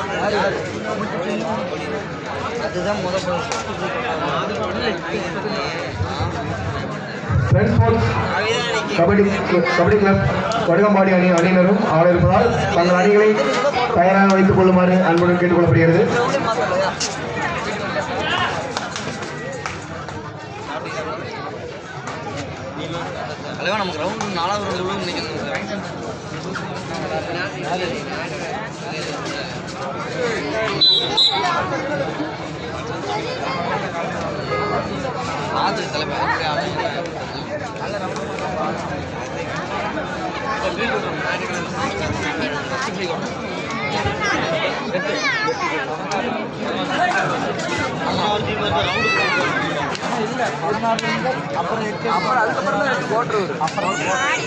அதுதான் முதல் friends sports kabaddi kabaddi club Vadugampadi அணி அணியினரும் ஆட இருப்பதால் தங்கள் அணிகளை தயாராக வைத்துக் கொள்ளுமாறு அன்புடன் கேட்டுக்கொள்ளப்படுகிறது தலைவா நமக்கு ரவுண்ட் நாலாவது ரவுண்ட் எவ்வளோ நினைக்கணும் ஆத்து தலைவா அப்புறம் அதுக்கப்புறம் தான் கோட்டர் வரும் அப்புறம்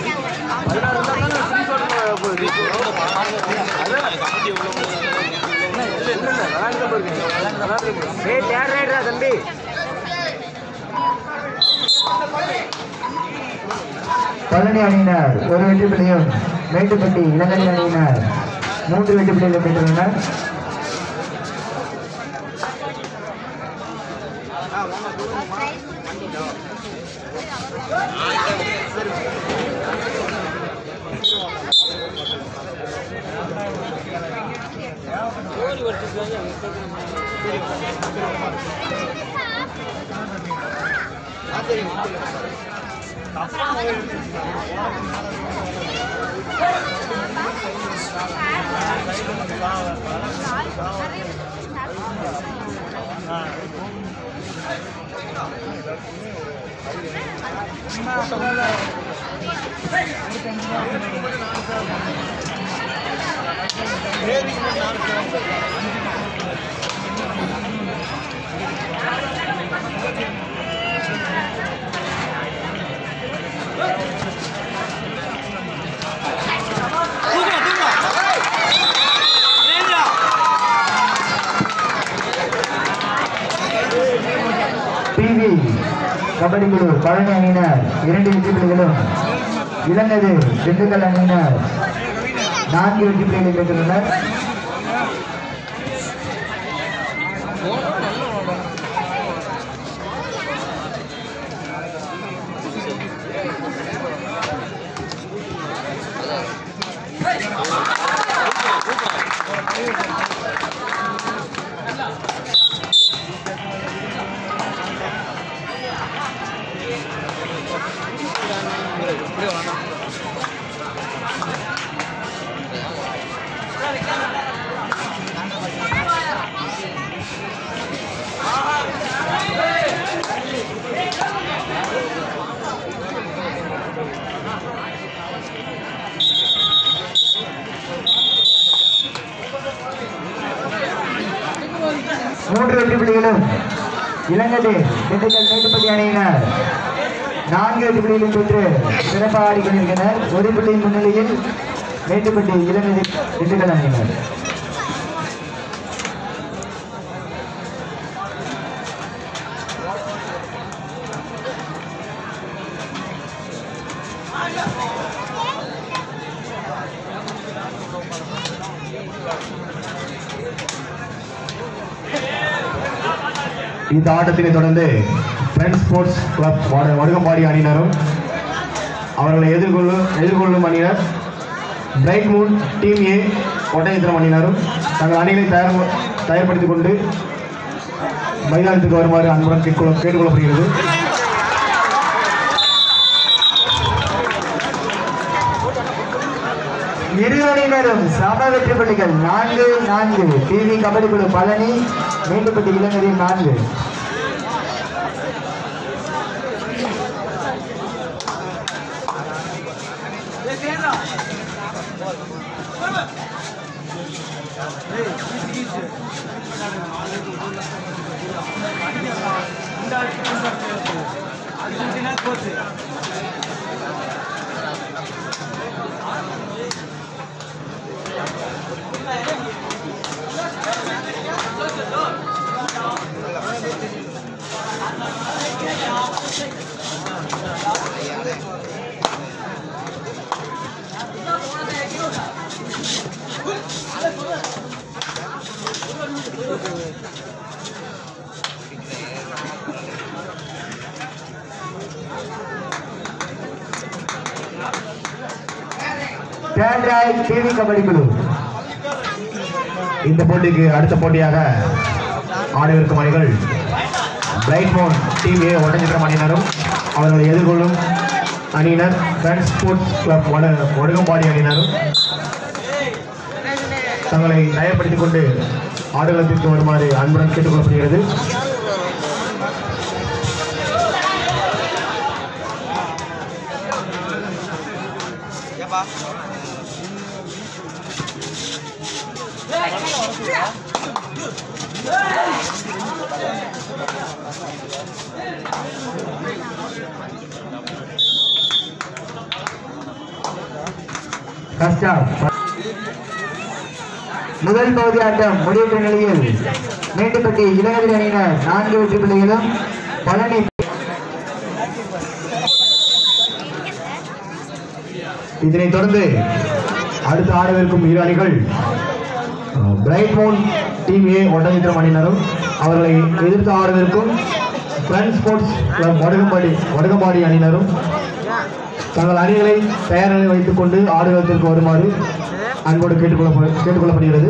தம்பி பழனி அணியினர் ஒரு வெற்றி புள்ளியும் மேட்டுப்பட்டி இளங்கனி அணியினர் மூன்று வெற்றி புள்ளிகளை பெற்றுள்ளனர் பிவி கபடி குழு பழனி அணியினர் இரண்டு வெற்றி புள்ளிகளும் இளங்கது திண்டுக்கல் அணியினர் நான்கு வெற்றி புள்ளிகளை பெற்றுள்ளனர் மூன்று வெற்றி புள்ளிகளும் இளங்கது திண்டுக்கல் மேட்டுப்பட்டி அணியினர் நான்கு வெற்றி புள்ளிகளும் பெற்று சிறப்பாக ஆடிக்கொண்டிருக்கின்றனர் ஒரு புள்ளி முன்னிலையில் மேட்டுப்பட்டி இளங்கது திண்டுக்கல் அணியினர் இந்த ஆட்டத்தினை தொடர்ந்து ஃப்ரெண்ட்ஸ் ஸ்போர்ட்ஸ் கிளப் வட- வடுகம்பாடி அணியினரும் அவர்களை எதிர்கொள்ளும் எதிர்கொள்ளும் அணியினர் Bright Moon team A Oddanchatram அணியினரும் தங்கள் அணிகளை தயார் தயார்படுத்திக் கொண்டு மைதானத்துக்கு வருமாறு அன்புடன் கேட்டுக்கொள்ள கேட்டுக்கொள்ளப்படுகிறது இரு அணியினரும் சம வெற்றி புள்ளிகள் நான்கு நான்கு டிவி கபடி குழு பழனி மேட்டுப்பட்டி இளைஞரி நான்கு தேன்ராய் டிவி கபடி குழு இந்த போட்டிக்கு அடுத்த போட்டியாக ஆடவிருக்கும் அணிகள் bright Mon team A Oddanchatram அணியினரும் அவர்களை எதிர்கொள்ளும் அணியினர் ஃப்ரெண்ட்ஸ் ஸ்போர்ட்ஸ் கிளப் வட ஒடுகம்பாடி அணியினரும் தங்களை தயார்படுத்திக் கொண்டு ஆடுகளத்திற்கு வருமாறு அன்புடன் கேட்டுக்கொள்ளப்படுகிறது ஏப்பா கஷ்டம் முதல் பகுதி ஆட்டம் முடிவுற்ற நிலையில் மேட்டுப்பட்டி இளைஞர் அணியினர் நான்கு வெற்றி புள்ளிகளும் பழனி இதனைத் தொடர்ந்து அடுத்து ஆடவிருக்கும் இரு அணிகள் Bright Moon team A Oddanchatram அணியினரும் அவர்களை எதிர்த்து ஆடவிருக்கும் friend sports club Vadugampadi Vadugampadi அணியினரும் தங்கள் அணிகளை தயார் நிலையில் வைத்துக் கொண்டு ஆடுகளத்திற்கு வருமாறு அன்போடு கேட்டுக்கொள்ள கேட்டுக்கொள்ளப்படுகிறது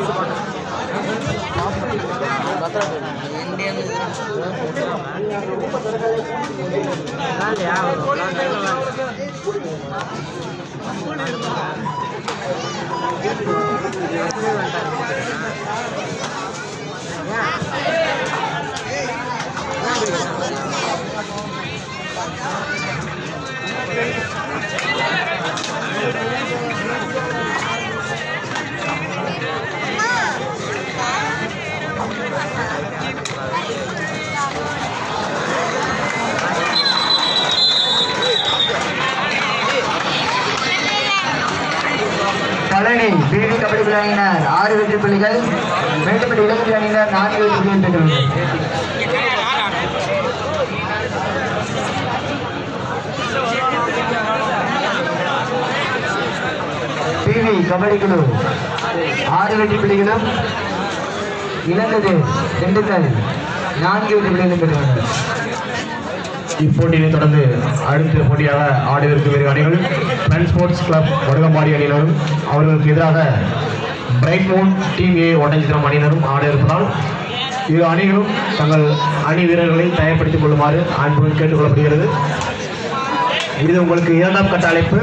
பழனி பிரிவு கபடி குழு அணியினர் ஆறு வெற்றி புள்ளிகள் மேட்டுப்பட்டி இளைஞர் அணியினர் நான்கு வெற்றி புள்ளிகள் பெற்றுள்ளனர் பிவி கபடி குழு ஆறு வெற்றி புள்ளிகளும் இழந்தது திண்டுக்கல் நான்கு வெற்றி புள்ளிகளும் பெற்றுள்ளனர் இப்போட்டியை தொடர்ந்து அடுத்த போட்டியாக ஆடவிருக்கும் இரு அணிகள் ஃப்ரெண்ட் ஸ்போர்ட்ஸ் கிளப் வடுகம்பாடி அணியினரும் அவர்களுக்கு எதிராக Bright Moon team A Oddanchatram அணியினரும் ஆட இருப்பதால் இரு அணிகளும் தங்கள் அணி வீரர்களை தயார்படுத்திக் கொள்ளுமாறு அன்புடன் கேட்டுக்கொள்ளப்படுகிறது இது உங்களுக்கு இரண்டாம் கட்ட அழைப்பு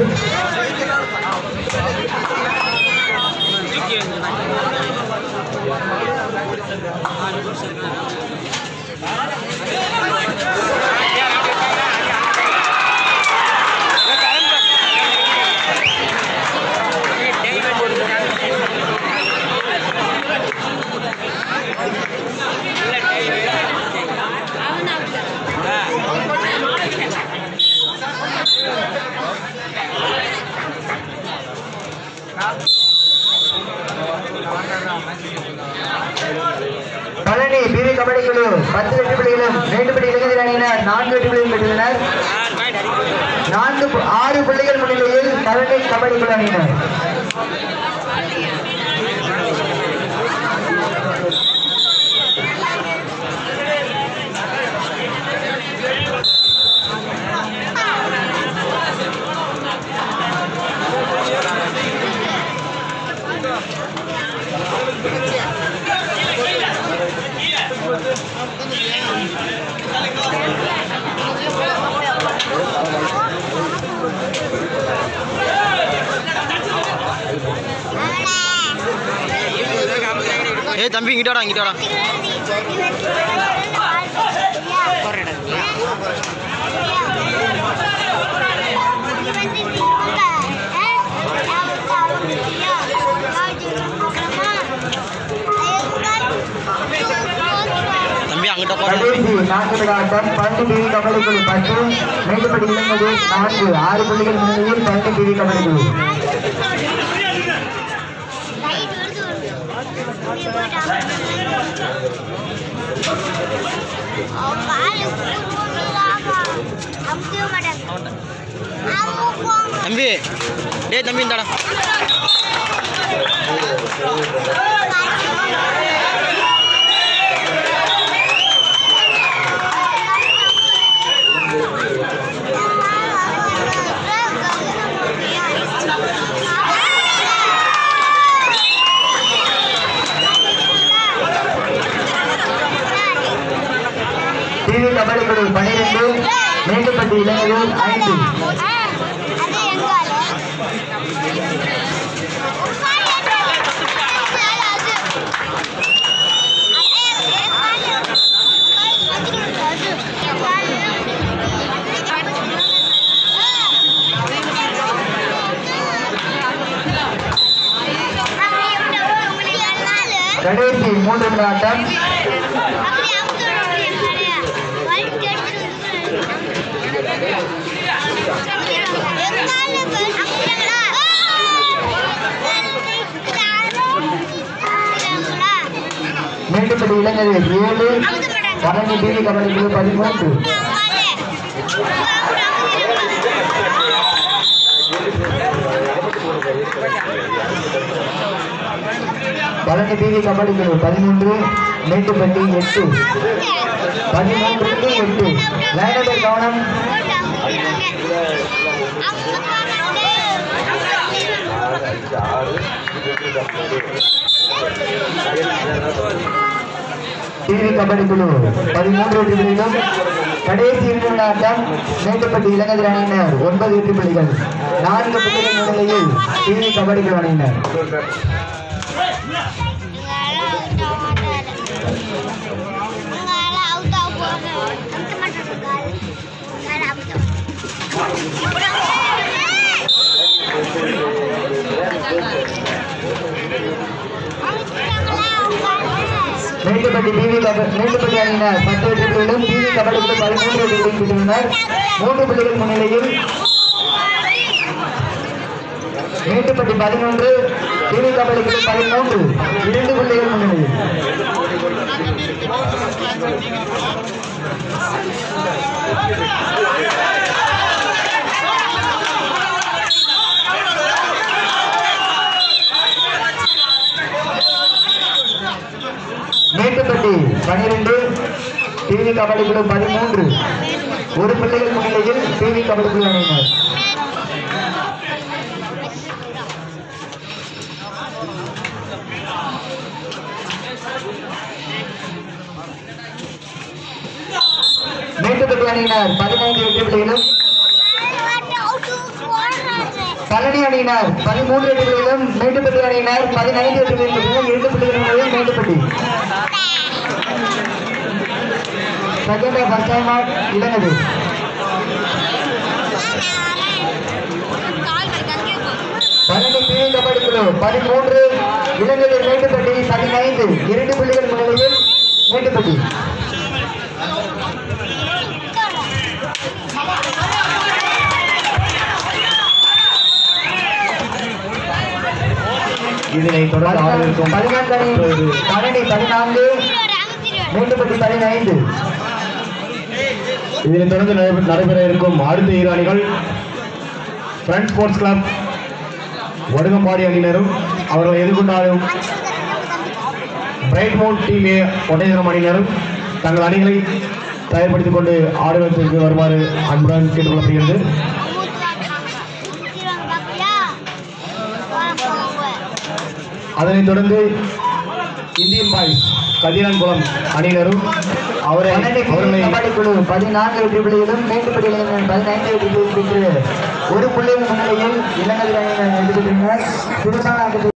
பழனி பிவி கபடி குழு பத்து வெற்றி புள்ளிகளும் மேட்டுப்பட்டி இளைஞர் அணியினர் நான்கு வெற்றி புள்ளிகளும் பெற்றுள்ளனர் நான்கு பு- ஆறு புள்ளிகள் முன்னிலையில் பழனி கபடி குழு அணியினர் ஏய் தம்பி இங்கிட்ட வாடா இங்கிட்ட வாடா தம்பி அங்கிட்ட உட்காரு கடைசி நான்கு நிமிட ஆட்டம் பழனி பிவி கபடி குழு பத்து மேட்டுப்பட்டி இளைஞர் நான்கு ஆறு புள்ளிகள் முன்னிலையில் பழனி பிவி கபடி குழு தம்பி டேய் தம்பி இந்தாடா பன்னிரண்டு மேட்டுப்பட்டி இளைஞர்கள் ஐந்து அது எங்க ஆளு? கடைசி மூன்று நிமிட ஆட்டம் மேட்டுப்பட்டி இளைஞர்கள் ஏழு பழனி டிவி கபடி குழு பதிமூன்று பழனி டிவி கபடி குழு பதிமூன்று மேட்டுப்பட்டி எட்டு பதிமூன்றுக்கு எட்டு லைனபர் கவனம் டிவி கபடி குழு பதிமூன்று வெற்றி புள்ளிகளும் கடைசி இறுதி ஆட்டம் மேட்டுப்பட்டி இளைஞர் அணியினர் ஒன்பது வெற்றி புள்ளிகள் நான்கு புள்ளிகள் முன்னிலையில் டிவி கபடி குழு அணியினர் மேட்டுப்பட்டி டிவி கபடி மேட்டுப்பட்டி அணியினர் பத்து வெற்றி புள்ளிகளும் டிவி கபடி குழு பதிமூன்று வெற்றி புள்ளிகள் பெற்றுள்ளனர் மூன்று புள்ளிகள் முன்னிலையில் மேட்டுப்பட்டி பதினொன்று டிவி கபடி குழு பதிமூன்று இரண்டு புள்ளிகள் முன்னிலையில் மேட்டுப்பட்டி பனிரெண்டு டிவி கபடி குழு பதிமூன்று ஒரு பிள்ளைகள் முன்னிலையில் டிவி கபடி குழு அணியினர் மேட்டுப்பட்டி அணியினர் பதினைந்து வெற்றி புள்ளிகளும் பழனி அணியினர் பதிமூன்று வெற்றி புள்ளிகளும் மேட்டுப்பட்டி அணியினர் பதினைந்து வெற்றி புள்ளிகளும் இரண்டு புள்ளிகள் முன்னிலையில் Mettupatti second first time out இளங்கது பன்னெண்டு பிரி கபடி குழு பதிமூன்று இளங்கதிர் மேட்டுப்பட்டி பதினைந்து இரண்டு புள்ளிகள் முன்னிலையில் மேட்டுப்பட்டி இதனை தொடர்ந்து ஆடவிருக்கும் பதினான்கு அணி பன்னெண்டு பதினான்கு மேட்டுப்பட்டி பதினைந்து இதனை தொடர்ந்து நடைபெற நடைபெற இருக்கும் அடுத்த இரு அணிகள் ஃப்ரண்ட் ஸ்போர்ட்ஸ் கிளப் வடுகம்பாடி அணியினரும் அவர்களை எதிர்கொண்டாடும் Bright Mount team A Oddanchatram அணியினரும் தங்கள் அணிகளை தயார்படுத்திக் கொண்டு ஆடுகளத்திற்கு வருமாறு அன்புடன் கேட்டுக்கொள்ளப்படுகிறது அதனைத் தொடர்ந்து இந்தியன் பாய்ஸ் கதிரான்குளம் அணியினரும் அவரை பன்னெண்டு பிரி அவர்களை கபடி குழு பதினான்கு வெற்றி புள்ளிகளும் மேட்டுப்பட்டி இளைஞர்கள் பதினைந்து வெற்றி புள்ளிகள் பெற்று ஒரு புள்ளியின் முன்னிலையில் இளங்கதிர் அணியினர் வெற்றி பெற்றனர் திருமண